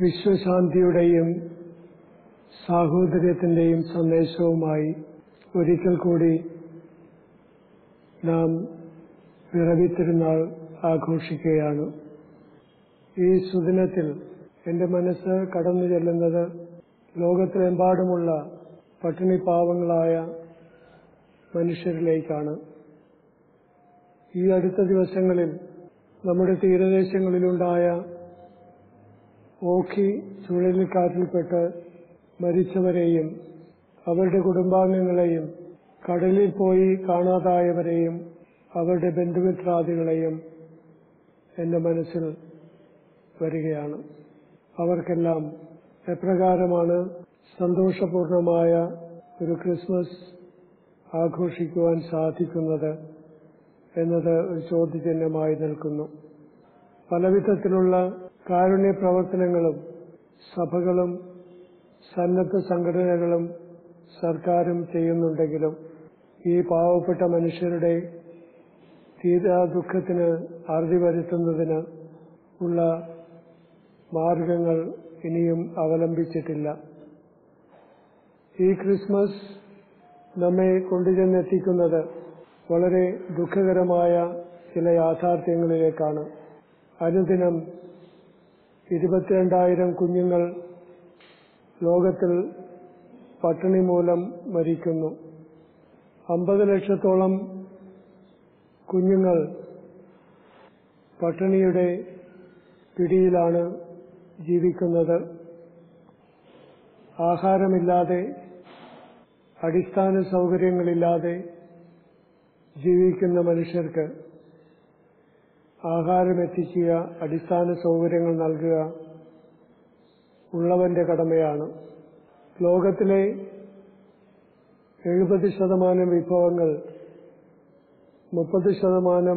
വിശ്വശാന്തിയുടെയും സാഹോദര്യത്തിന്റെയും സന്ദേശവുമായി ഒരിക്കൽ കൂടി നാം പിറവി തിരുനാൾ ആഘോഷിക്കുകയാണ് ഈ സുദിനത്തിൽ എൻ്റെ മനസ്സ് കടന്നു ചെല്ലുന്നത് ലോകത്തിലെമ്പാടുമുള്ള പട്ടിണി പാവങ്ങളായ മനുഷ്യരിലേക്കാണ് ഈ അടുത്ത ദിവസങ്ങളിൽ നമ്മുടെ തീരദേശങ്ങളിലുണ്ടായ ഓഖി ചുഴലിക്കാറ്റിൽപ്പെട്ട് മരിച്ചവരെയും അവരുടെ കുടുംബാംഗങ്ങളെയും കടലിൽ പോയി കാണാതായവരെയും അവരുടെ ബന്ധുമിത്രാദികളെയും എന്റെ മനസ്സിൽ വരികയാണ് അവർക്കെല്ലാം എപ്രകാരമാണ് സന്തോഷപൂർണമായ ഒരു ക്രിസ്മസ് ആഘോഷിക്കുവാൻ സാധിക്കുന്നത് എന്നത് ഒരു ചോദ്യചിഹ്നമായി നിൽക്കുന്നു പലവിധത്തിലുള്ള കാരുണ്യ പ്രവർത്തനങ്ങളും സഭകളും സന്നദ്ധ സംഘടനകളും സർക്കാരും ചെയ്യുന്നുണ്ടെങ്കിലും ഈ പാവപ്പെട്ട മനുഷ്യരുടെ തീരാ ദുഃഖത്തിന് അറുതി വരുത്തുന്നതിന് ഉള്ള മാർഗങ്ങൾ ഇനിയും അവലംബിച്ചിട്ടില്ല ഈ ക്രിസ്മസ് നമ്മെ കൊണ്ടുചെന്നെത്തിക്കുന്നത് വളരെ ദുഃഖകരമായ ചില യാഥാർത്ഥ്യങ്ങളിലേക്കാണ് അനുദിനം ഇരുപത്തിരണ്ടായിരം കുഞ്ഞുങ്ങൾ ലോകത്തിൽ പട്ടിണി മൂലം മരിക്കുന്നു അമ്പത് ലക്ഷത്തോളം കുഞ്ഞുങ്ങൾ പട്ടിണിയുടെ പിടിയിലാണ് ജീവിക്കുന്നത് ആഹാരമില്ലാതെ അടിസ്ഥാന സൗകര്യങ്ങളില്ലാതെ ജീവിക്കുന്ന മനുഷ്യർക്ക് ആഹാരമെത്തിക്കുക അടിസ്ഥാന സൗകര്യങ്ങൾ നൽകുക ഉള്ളവന്റെ കടമയാണ് ലോകത്തിലെ എഴുപത് ശതമാനം വിഭവങ്ങൾ മുപ്പത് ശതമാനം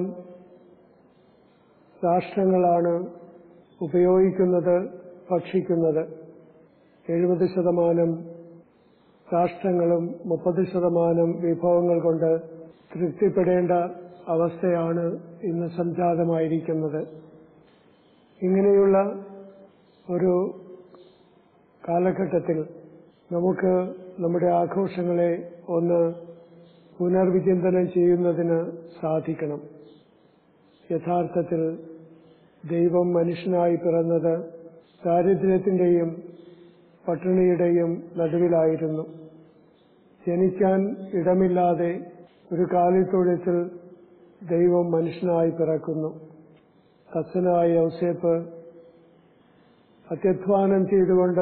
രാഷ്ട്രങ്ങളാണ് ഉപയോഗിക്കുന്നത് ഭക്ഷിക്കുന്നത് എഴുപത് ശതമാനം രാഷ്ട്രങ്ങളും മുപ്പത് ശതമാനം വിഭവങ്ങൾ കൊണ്ട് തൃപ്തിപ്പെടേണ്ട അവസ്ഥയാണ് ഇന്ന് സംജാതമായിരിക്കുന്നത് ഇങ്ങനെയുള്ള ഒരു കാലഘട്ടത്തിൽ നമുക്ക് നമ്മുടെ ആഘോഷങ്ങളെ ഒന്ന് പുനർവിചിന്തനം ചെയ്യുന്നതിന് സാധിക്കണം യഥാർത്ഥത്തിൽ ദൈവം മനുഷ്യനായി പിറന്നത് ദാരിദ്ര്യത്തിന്റെയും പട്ടിണിയുടെയും നടുവിലായിരുന്നു ജനിക്കാൻ ഇടമില്ലാതെ ഒരു കാലിത്തൊഴുത്തിൽ ദൈവം മനുഷ്യനായി പിറക്കുന്നു കസനായ ഔസേപ്പ് അത്യധ്വാനം ചെയ്തുകൊണ്ട്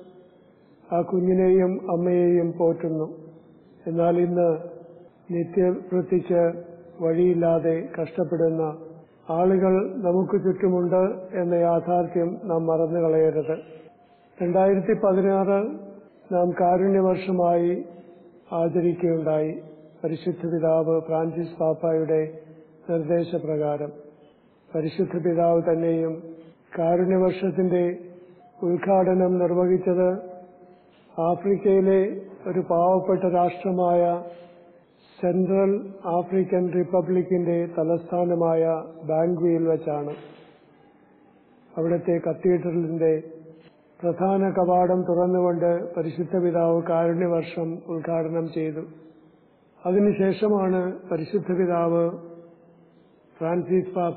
ആ കുഞ്ഞിനെയും അമ്മയെയും പോറ്റുന്നു എന്നാൽ ഇന്ന് നിത്യവൃത്തിക്ക് വഴിയില്ലാതെ കഷ്ടപ്പെടുന്ന ആളുകൾ നമുക്ക് ചുറ്റുമുണ്ട് എന്ന യാഥാർത്ഥ്യം നാം മറന്നു കളയരുത് രണ്ടായിരത്തി പതിനാറ് നാം കാരുണ്യവർഷമായി ആചരിക്കുകയുണ്ടായി പരിശുദ്ധ പിതാവ് ഫ്രാൻസിസ് പാപ്പായുടെ നിർദ്ദേശപ്രകാരം പരിശുദ്ധ പിതാവ് തന്നെയും കാരുണ്യവർഷത്തിന്റെ ഉദ്ഘാടനം നിർവഹിച്ചത് ആഫ്രിക്കയിലെ ഒരു പാവപ്പെട്ട രാഷ്ട്രമായ സെൻട്രൽ ആഫ്രിക്കൻ റിപ്പബ്ലിക്കിന്റെ തലസ്ഥാനമായ ബാങ്ക്വിയിൽ വെച്ചാണ് അവിടുത്തെ കത്തീഡ്രലിന്റെ പ്രധാന കവാടം തുറന്നുകൊണ്ട് പരിശുദ്ധ പിതാവ് കാരുണ്യവർഷം ഉദ്ഘാടനം ചെയ്തു അതിനുശേഷമാണ് പരിശുദ്ധ പിതാവ് ഫ്രാൻസിസ് പാപ്പ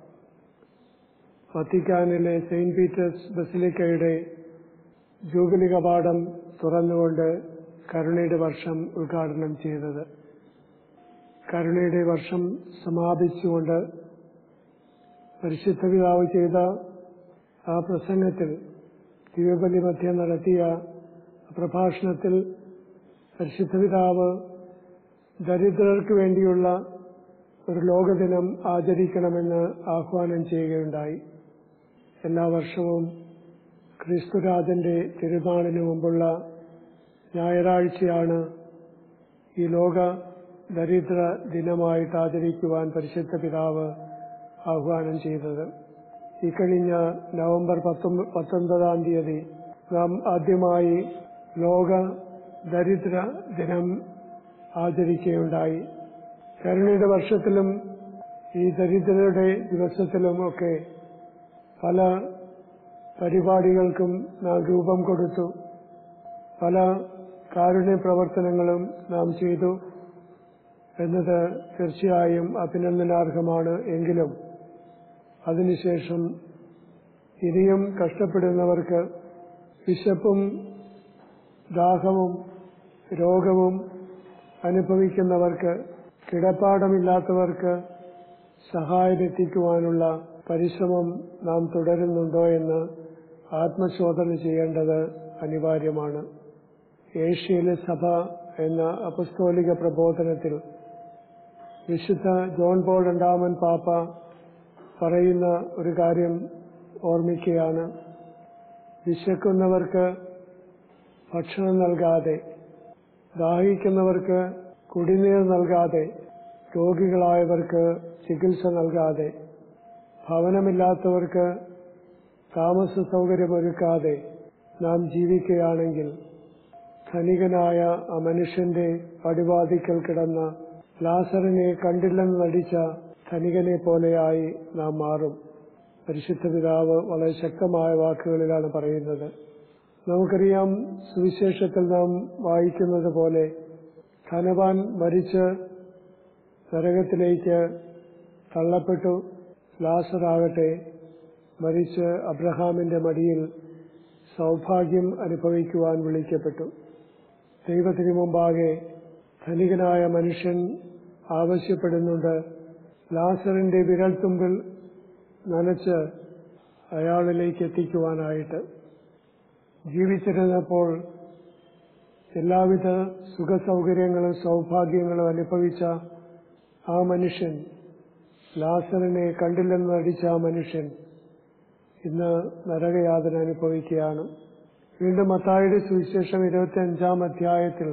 വത്തിക്കാനിലെ സെയിന്റ് പീറ്റേഴ്സ് ബസിലിക്കയുടെ ജൂബിലി കവാടം തുറന്നുകൊണ്ട് കരുണയുടെ വർഷം ഉദ്ഘാടനം ചെയ്തത് കരുണയുടെ വർഷം സമാപിച്ചുകൊണ്ട് പരിശുദ്ധ പിതാവ് ചെയ്ത ആ പ്രസംഗത്തിൽ ദിവ്യബലി മധ്യം നടത്തിയ പ്രഭാഷണത്തിൽ പരിശുദ്ധ പിതാവ് ദരിദ്രർക്ക് വേണ്ടിയുള്ള ഒരു ലോകദിനം ആചരിക്കണമെന്ന് ആഹ്വാനം ചെയ്യുകയുണ്ടായി എല്ലാ വർഷവും ക്രിസ്തുരാജന്റെ തിരുനാളിന് മുമ്പുള്ള ഞായറാഴ്ചയാണ് ഈ ലോക ദരിദ്ര ദിനമായിട്ട് ആചരിക്കുവാൻ പരിശുദ്ധ പിതാവ് ആഹ്വാനം ചെയ്തത് ഇക്കഴിഞ്ഞ നവംബർ പത്തൊൻപതാം തീയതി നാം ആദ്യമായി ലോക ദരിദ്ര ദിനം ആചരിക്കുകയുണ്ടായി കരുണയുടെ വർഷത്തിലും ഈ ദരിദ്രരുടെ ദിവസത്തിലും ഒക്കെ പല പരിപാടികൾക്കും നാം രൂപം കൊടുത്തു പല കാരുണ്യ പ്രവർത്തനങ്ങളും നാം ചെയ്തു എന്നത് തീർച്ചയായും അഭിനന്ദനാർഹമാണ് എങ്കിലും അതിനുശേഷം ഇനിയും കഷ്ടപ്പെടുന്നവർക്ക് വിശപ്പും ദാഹവും രോഗവും അനുഭവിക്കുന്നവർക്ക് കിടപ്പാടമില്ലാത്തവർക്ക് സഹായമെത്തിക്കുവാനുള്ള പരിശ്രമം നാം തുടരുന്നുണ്ടോ എന്ന് ആത്മശോധന ചെയ്യേണ്ടത് അനിവാര്യമാണ് ഏഷ്യയിലെ സഭ എന്ന അപസ്തോലിക പ്രബോധനത്തിൽ വിശുദ്ധ ജോൺ പോൾ രണ്ടാമൻ പാപ്പ പറയുന്ന ഒരു കാര്യം ഓർമ്മിക്കുകയാണ് വിശക്കുന്നവർക്ക് ഭക്ഷണം നൽകാതെ ദാഹിക്കുന്നവർക്ക് കുടിനീർ നൽകാതെ രോഗികളായവർക്ക് ചികിത്സ നൽകാതെ ഭവനമില്ലാത്തവർക്ക് താമസ സൗകര്യമൊരുക്കാതെ നാം ജീവിക്കുകയാണെങ്കിൽ ധനികനായ ആ മനുഷ്യന്റെ പടിവാതിക്കൽ കിടന്ന ലാസറിനെ കണ്ടില്ലെന്ന് നടിച്ച ധനികനെ പോലെയായി നാം മാറും പരിശുദ്ധ പിതാവ് വളരെ ശക്തമായ വാക്കുകളിലാണ് പറയുന്നത് നമുക്കറിയാം സുവിശേഷത്തിൽ നാം വായിക്കുന്നത് പോലെ ധനവാൻ മരിച്ച് നരകത്തിലേക്ക് തള്ളപ്പെട്ടു ലാസറാകട്ടെ മരിച്ച് അബ്രഹാമിന്റെ മടിയിൽ സൗഭാഗ്യം അനുഭവിക്കുവാൻ വിളിക്കപ്പെട്ടു ദൈവത്തിനു മുമ്പാകെ ധനികനായ മനുഷ്യൻ ആവശ്യപ്പെടുന്നുണ്ട് ലാസറിന്റെ വിരൽത്തുമ്പിൽ നനച്ച് അയാളിലേക്ക് എത്തിക്കുവാനായിട്ട് ജീവിച്ചിരുന്നപ്പോൾ എല്ലാവിധ സുഖസൗകര്യങ്ങളും സൗഭാഗ്യങ്ങളും അനുഭവിച്ച ആ മനുഷ്യൻ ലാസറിനെ കണ്ടില്ലെന്ന് നടിച്ച ആ മനുഷ്യൻ ഇന്ന് നരകയാതന അനുഭവിക്കുകയാണ് വീണ്ടും മത്തായുടെ സുവിശേഷം ഇരുപത്തി അഞ്ചാം അധ്യായത്തിൽ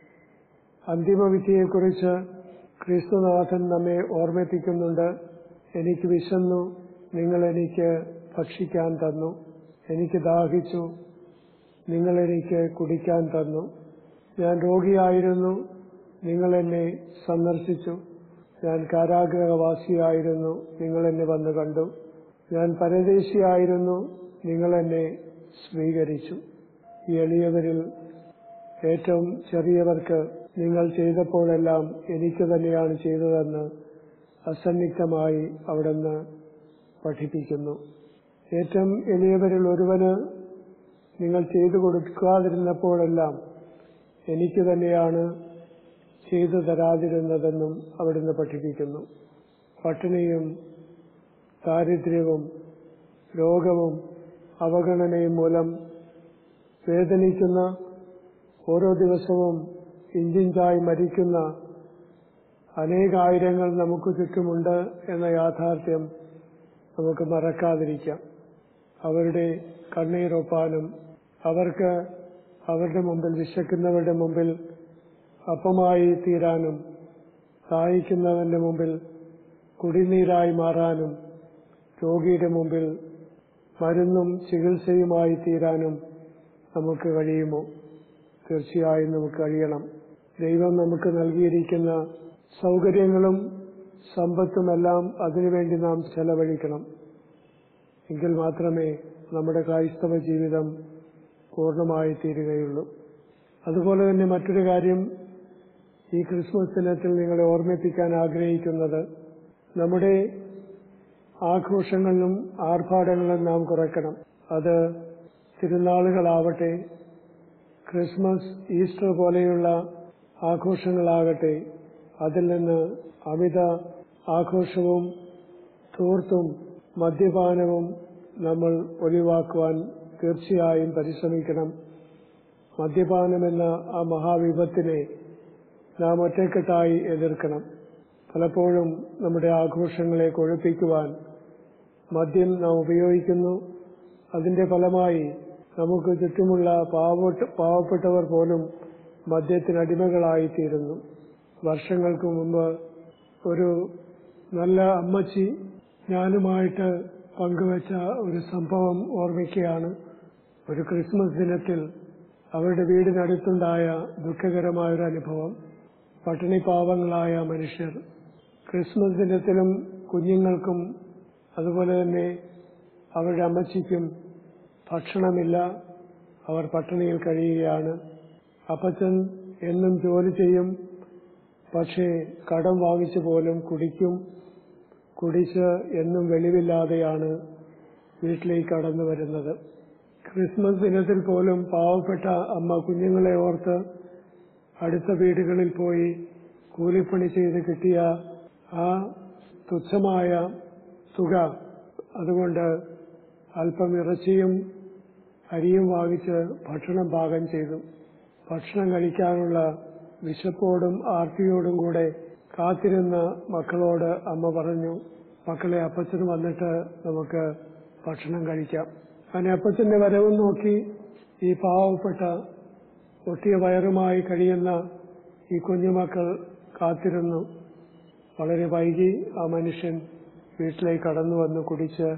അന്തിമവിധിയെക്കുറിച്ച് ക്രിസ്തുനാഥൻ നമ്മെ ഓർമ്മിപ്പിക്കുന്നുണ്ട് എനിക്ക് വിശന്നു നിങ്ങൾ എനിക്ക് ഭക്ഷിക്കാൻ തന്നു എനിക്ക് ദാഹിച്ചു നിങ്ങൾ എനിക്ക് കുടിക്കാൻ തന്നു ഞാൻ രോഗിയായിരുന്നു നിങ്ങൾ എന്നെ സന്ദർശിച്ചു ഞാൻ കാരാഗ്രഹവാസിയായിരുന്നു നിങ്ങൾ എന്നെ വന്നു കണ്ടു ഞാൻ പരദേശിയായിരുന്നു നിങ്ങൾ എന്നെ സ്വീകരിച്ചു ഈ എളിയവരിൽ ഏറ്റവും ചെറിയവർക്ക് നിങ്ങൾ ചെയ്തപ്പോഴെല്ലാം എനിക്ക് തന്നെയാണ് ചെയ്തതെന്ന് അസന്നിഗ്ധമായി അവിടുന്ന് പഠിപ്പിക്കുന്നു ഏറ്റവും എളിയവരിൽ ഒരുവന് നിങ്ങൾ ചെയ്തു കൊടുക്കാതിരുന്നപ്പോഴെല്ലാം എനിക്ക് തന്നെയാണ് ചെയ്തു തരാതിരുന്നതെന്നും അവിടുന്ന് പഠിപ്പിക്കുന്നു പട്ടിണിയും ദാരിദ്ര്യവും രോഗവും അവഗണനയും മൂലം വേദനിക്കുന്ന ഓരോ ദിവസവും ഇഞ്ചിഞ്ചായി മരിക്കുന്ന അനേകായിരങ്ങൾ നമുക്ക് ചുറ്റുമുണ്ട് എന്ന യാഥാർത്ഥ്യം നമുക്ക് മറക്കാതിരിക്കാം അവരുടെ കണ്ണീരൊപ്പാനും അവർക്ക് അവരുടെ മുമ്പിൽ വിശക്കുന്നവരുടെ മുമ്പിൽ അപ്പമായി തീരാനും ദാഹിക്കുന്നവന്റെ മുമ്പിൽ കുടിനീരായി മാറാനും രോഗിയുടെ മുമ്പിൽ മരുന്നും ചികിത്സയുമായി തീരാനും നമുക്ക് കഴിയുമോ തീർച്ചയായും നമുക്ക് കഴിയണം ദൈവം നമുക്ക് നൽകിയിരിക്കുന്ന സൗകര്യങ്ങളും സമ്പത്തുമെല്ലാം അതിനുവേണ്ടി നാം ചെലവഴിക്കണം എങ്കിൽ മാത്രമേ നമ്മുടെ ക്രൈസ്തവ ജീവിതം പൂർണ്ണമായി തീരുകയുള്ളൂ അതുപോലെ തന്നെ മറ്റൊരു കാര്യം ഈ ക്രിസ്മസ് ദിനത്തിൽ നിങ്ങളെ ഓർമ്മിപ്പിക്കാൻ ആഗ്രഹിക്കുന്നത് നമ്മുടെ ആഘോഷങ്ങളിലും ആർഭാടങ്ങളിലും നാം കുറയ്ക്കണം അത് തിരുനാളുകളാവട്ടെ ക്രിസ്മസ് ഈസ്റ്റർ പോലെയുള്ള ആഘോഷങ്ങളാകട്ടെ അതിൽ നിന്ന് അമിത ആഘോഷവും ധൂർത്തും മദ്യപാനവും നമ്മൾ ഒഴിവാക്കുവാൻ തീർച്ചയായും പരിശ്രമിക്കണം മദ്യപാനമെന്ന ആ മഹാവിപത്തിനെ നാം ഒറ്റക്കെട്ടായി എതിർക്കണം പലപ്പോഴും നമ്മുടെ ആഘോഷങ്ങളെ കൊഴുപ്പിക്കുവാൻ മദ്യം നാം ഉപയോഗിക്കുന്നു അതിന്റെ ഫലമായി നമുക്ക് ചുറ്റുമുള്ള പാവപ്പെട്ട പാവപ്പെട്ടവർ പോലും മദ്യത്തിനടിമകളായിത്തീരുന്നു വർഷങ്ങൾക്ക് മുമ്പ് ഒരു നല്ല അമ്മച്ചി ഞാനുമായിട്ട് പങ്കുവച്ച ഒരു സംഭവം ഓർമ്മിക്കുകയാണ് ഒരു ക്രിസ്മസ് ദിനത്തിൽ അവരുടെ വീടിനടുത്തുണ്ടായ ദുഃഖകരമായ ഒരു അനുഭവം പട്ടിണി പാവങ്ങളായ മനുഷ്യർ ക്രിസ്മസ് ദിനത്തിലും കുഞ്ഞുങ്ങൾക്കും അതുപോലെ തന്നെ അവരുടെ അമ്മച്ചിക്കും ഭക്ഷണമില്ല അവർ പട്ടിണിയിൽ കഴിയുകയാണ് അപ്പച്ചൻ എന്നും ജോലി ചെയ്യും പക്ഷേ കടം വാങ്ങിച്ചു പോലും കുടിക്കും കുടിച്ച് എന്നും വെളിവില്ലാതെയാണ് വീട്ടിലേക്ക് കടന്നു വരുന്നത് ക്രിസ്മസ് ദിനത്തിൽ പോലും പാവപ്പെട്ട അമ്മ കുഞ്ഞുങ്ങളെ ഓർത്ത് അടുത്ത വീടുകളിൽ പോയി കൂലിപ്പണി ചെയ്ത് കിട്ടിയ ആ തുച്ഛമായ തുക അതുകൊണ്ട് അല്പം ഇറച്ചിയും അരിയും വാങ്ങിച്ച് ഭക്ഷണം പാകം ചെയ്തു ഭക്ഷണം കഴിക്കാനുള്ള വിശപ്പോടും ആർത്തിയോടും കൂടെ കാത്തിരുന്ന മക്കളോട് അമ്മ പറഞ്ഞു മക്കളെ അപ്പച്ചന് വന്നിട്ട് നമുക്ക് ഭക്ഷണം കഴിക്കാം അങ്ങനെ അപ്പച്ചന്റെ വരവും നോക്കി ഈ പാവപ്പെട്ട ഒട്ടിയ വയറുമായി കഴിയുന്ന ഈ കുഞ്ഞുമക്കൾ കാത്തിരുന്നു വളരെ വൈകി ആ മനുഷ്യൻ വീട്ടിലേക്ക് കടന്നു വന്ന് കുടിച്ച്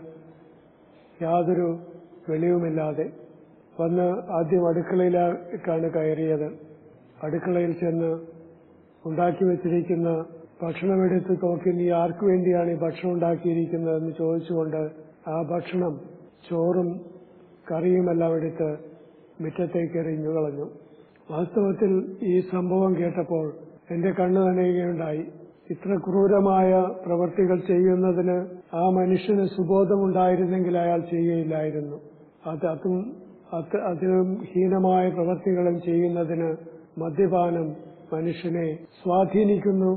യാതൊരു വെളിവുമില്ലാതെ വന്ന് ആദ്യം അടുക്കളയിലേക്കാണ് കയറിയത് അടുക്കളയിൽ ചെന്ന് ഉണ്ടാക്കി വെച്ചിരിക്കുന്ന ഭക്ഷണമെടുത്ത് നോക്കി നീ ആർക്കു വേണ്ടിയാണ് ഈ ഭക്ഷണം ഉണ്ടാക്കിയിരിക്കുന്നതെന്ന് ചോദിച്ചുകൊണ്ട് ആ ഭക്ഷണം ചോറും കറിയുമെല്ലാം എടുത്ത് മുറ്റത്തേക്ക് എറിഞ്ഞു കളഞ്ഞു വാസ്തവത്തിൽ ഈ സംഭവം കേട്ടപ്പോൾ എന്റെ കണ്ണു നനയുകയുണ്ടായി ഇത്ര ക്രൂരമായ പ്രവൃത്തികൾ ചെയ്യുന്നതിന് ആ മനുഷ്യന് സുബോധമുണ്ടായിരുന്നെങ്കിൽ അയാൾ ചെയ്യുകയില്ലായിരുന്നു അത് അതും അത് അതിലും ഹീനമായ പ്രവൃത്തികളും ചെയ്യുന്നതിന് മദ്യപാനം മനുഷ്യനെ സ്വാധീനിക്കുന്നു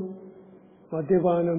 മദ്യപാനം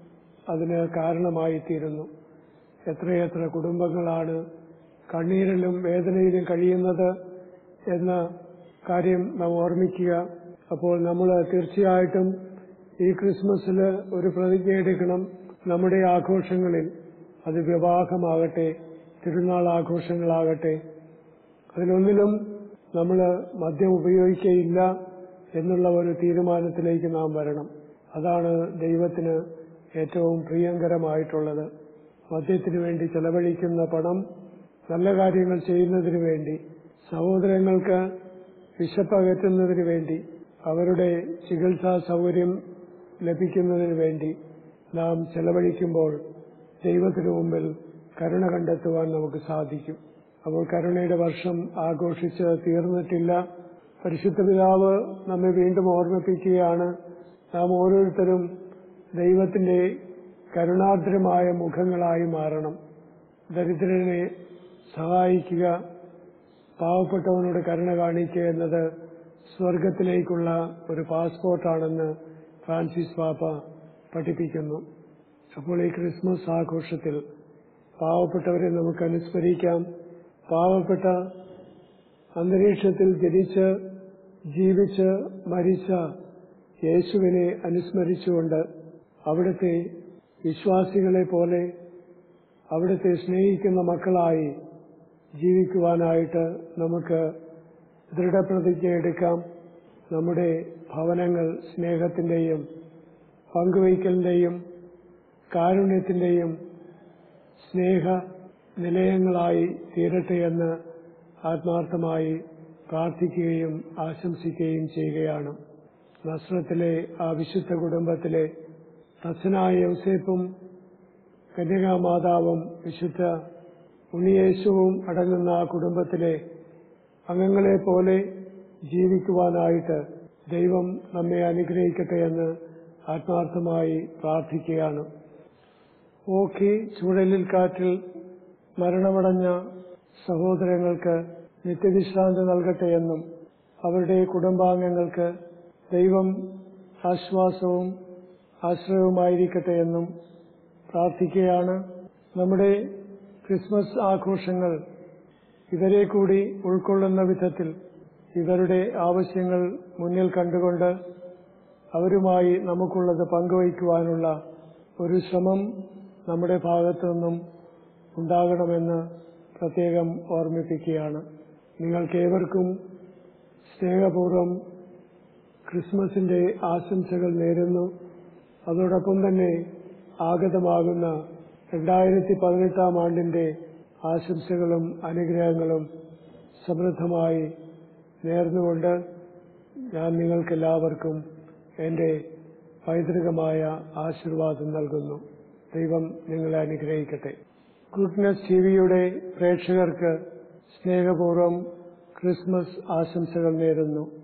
അതിന് കാരണമായി തീരുന്നു എത്രയെത്ര കുടുംബങ്ങളാണ് കണ്ണീരിലും വേദനയിലും കഴിയുന്നത് എന്ന കാര്യം നാം ഓർമ്മിക്കുക അപ്പോൾ നമ്മൾ തീർച്ചയായിട്ടും ഈ ക്രിസ്മസിൽ ഒരു പ്രതിജ്ഞ എടുക്കണം നമ്മുടെ ആഘോഷങ്ങളിൽ അത് വിവാഹമാകട്ടെ തിരുനാൾ ആഘോഷങ്ങളാകട്ടെ അതിലൊന്നിലും നമ്മൾ മദ്യം ഉപയോഗിക്കയില്ല എന്നുള്ള ഒരു തീരുമാനത്തിലേക്ക് നാം വരണം അതാണ് ദൈവത്തിന് ഏറ്റവും പ്രിയങ്കരമായിട്ടുള്ളത് മദ്യത്തിനു വേണ്ടി ചെലവഴിക്കുന്ന പണം നല്ല കാര്യങ്ങൾ ചെയ്യുന്നതിനു വേണ്ടി സഹോദരങ്ങൾക്ക് വിശപ്പകറ്റുന്നതിന് വേണ്ടി അവരുടെ ചികിത്സാ സൗകര്യം ലഭിക്കുന്നതിന് വേണ്ടി നാം ചെലവഴിക്കുമ്പോൾ ദൈവത്തിനു മുമ്പിൽ കരുണ കണ്ടെത്തുവാൻ നമുക്ക് സാധിക്കും അപ്പോൾ കരുണയുടെ വർഷം ആഘോഷിച്ച് തീർന്നിട്ടില്ല പരിശുദ്ധ പിതാവ് നമ്മെ വീണ്ടും ഓർമ്മിപ്പിക്കുകയാണ് നാം ഓരോരുത്തരും ദൈവത്തിന്റെ കരുണാർദ്രമായ മുഖങ്ങളായി മാറണം ദരിദ്രനെ സഹായിക്കുക പാവപ്പെട്ടവനോട് കരുണ കാണിക്കുക എന്നത് സ്വർഗത്തിലേക്കുള്ള ഒരു പാസ്പോർട്ടാണെന്ന് ഫ്രാൻസിസ് പാപ്പ പഠിപ്പിക്കുന്നു അപ്പോൾ ഈ ക്രിസ്മസ് ആഘോഷത്തിൽ പാവപ്പെട്ടവരെ നമുക്ക് അനുസ്മരിക്കാം പാവപ്പെട്ട അന്തരീക്ഷത്തിൽ ജനിച്ച് ജീവിച്ച് മരിച്ച യേശുവിനെ അനുസ്മരിച്ചുകൊണ്ട് അവിടുത്തെ വിശ്വാസികളെ പോലെ അവിടുത്തെ സ്നേഹിക്കുന്ന മക്കളായി ജീവിക്കുവാനായിട്ട് നമുക്ക് ദൃഢപ്രതിജ്ഞ എടുക്കാം നമ്മുടെ ഭവനങ്ങൾ സ്നേഹത്തിന്റെയും പങ്കുവയ്ക്കലിന്റെയും കാരുണ്യത്തിന്റെയും സ്നേഹ നിലയങ്ങളായി തീരട്ടെ എന്ന് ആത്മാർത്ഥമായി പ്രാർത്ഥിക്കുകയും ആശംസിക്കുകയും ചെയ്യുകയാണ് നസ്രത്തിലെ ആ വിശുദ്ധ കുടുംബത്തിലെ തച്ചനായ യൗസേപ്പും കന്യകാമാതാവും വിശുദ്ധ ഉണ്ണിയേശുവും അടങ്ങുന്ന ആ കുടുംബത്തിലെ അംഗങ്ങളെ പോലെ ജീവിക്കുവാനായിട്ട് ദൈവം നമ്മെ അനുഗ്രഹിക്കട്ടെ എന്ന് ആത്മാർത്ഥമായി പ്രാർത്ഥിക്കുകയാണ് ഓഖി ചുഴലിൽ കാറ്റിൽ മരണമടഞ്ഞ സഹോദരങ്ങൾക്ക് നിത്യവിശ്രാന്തി നൽകട്ടെ എന്നും അവരുടെ കുടുംബാംഗങ്ങൾക്ക് ദൈവം ആശ്വാസവും ആശ്രയവുമായിരിക്കട്ടെ എന്നും പ്രാർത്ഥിക്കുകയാണ് നമ്മുടെ ക്രിസ്മസ് ആഘോഷങ്ങൾ ഇവരെ കൂടി ഉൾക്കൊള്ളുന്ന വിധത്തിൽ ഇവരുടെ ആവശ്യങ്ങൾ മുന്നിൽ കണ്ടുകൊണ്ട് അവരുമായി നമുക്കുള്ളത് പങ്കുവയ്ക്കുവാനുള്ള ഒരു ശ്രമം നമ്മുടെ ഭാഗത്തു നിന്നും ഉണ്ടാകണമെന്ന് പ്രത്യേകം ഓർമ്മിപ്പിക്കുകയാണ് നിങ്ങൾക്കേവർക്കും സ്നേഹപൂർവ്വം ക്രിസ്മസിന്റെ ആശംസകൾ നേരുന്നു അതോടൊപ്പം തന്നെ ആഗതമാകുന്ന രണ്ടായിരത്തി പതിനെട്ടാം ആണ്ടിന്റെ ആശംസകളും അനുഗ്രഹങ്ങളും സമൃദ്ധമായി നേർന്നുകൊണ്ട് ഞാൻ നിങ്ങൾക്കെല്ലാവർക്കും എന്റെ പൈതൃകമായ ആശീർവാദം നൽകുന്നു ദൈവം നിങ്ങളെ അനുഗ്രഹിക്കട്ടെ ഗുഡ്നസ് ടിവിയുടെ പ്രേക്ഷകർക്ക് സ്നേഹപൂർവ്വം ക്രിസ്മസ് ആശംസകൾ നേരുന്നു